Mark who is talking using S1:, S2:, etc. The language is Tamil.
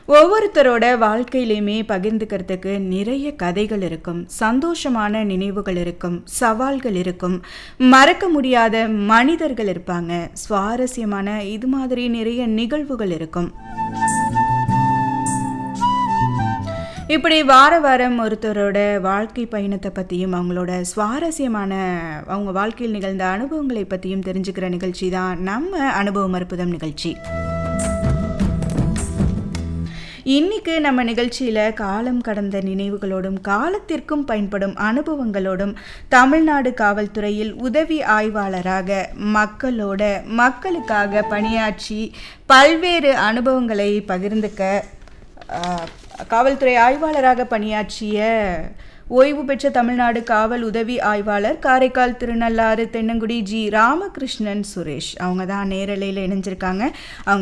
S1: ஒவ்வொருத்தரோட வாழ்க்கையிலையுமே பகிர்ந்துக்கிறதுக்கு நிறைய கதைகள் இருக்கும் சந்தோஷமான நினைவுகள் இருக்கும் சவால்கள் இருக்கும் மறக்க முடியாத மனிதர்கள் இருப்பாங்க சுவாரஸ்யமான இது மாதிரி நிறைய நிகழ்வுகள் இருக்கும் இப்படி வார வாரம் ஒருத்தரோட வாழ்க்கை பயணத்தை பற்றியும் அவங்களோட சுவாரஸ்யமான அவங்க வாழ்க்கையில் நிகழ்ந்த அனுபவங்களை பற்றியும் தெரிஞ்சுக்கிற நிகழ்ச்சி தான் நம்ம அனுபவம் அற்புதம் நிகழ்ச்சி இன்னைக்கு நம்ம நிகழ்ச்சியில் காலம் கடந்த நினைவுகளோடும் காலத்திற்கும் பயன்படும் அனுபவங்களோடும் தமிழ்நாடு காவல்துறையில் உதவி ஆய்வாளராக மக்களோட மக்களுக்காக பணியாற்றி பல்வேறு அனுபவங்களை பகிர்ந்துக்க ஆஹ், காவல்துறை ஆய்வாளராக பணியாற்றிய ஓய்வு பெற்ற தமிழ்நாடு காவல் உதவி ஆய்வாளர் காரைக்கால் திருநள்ளாறு தென்னங்குடி ஜி ராமகிருஷ்ணன் சுரேஷ் அவங்க தான் நேரலையில் இணைஞ்சிருக்காங்க அவங்க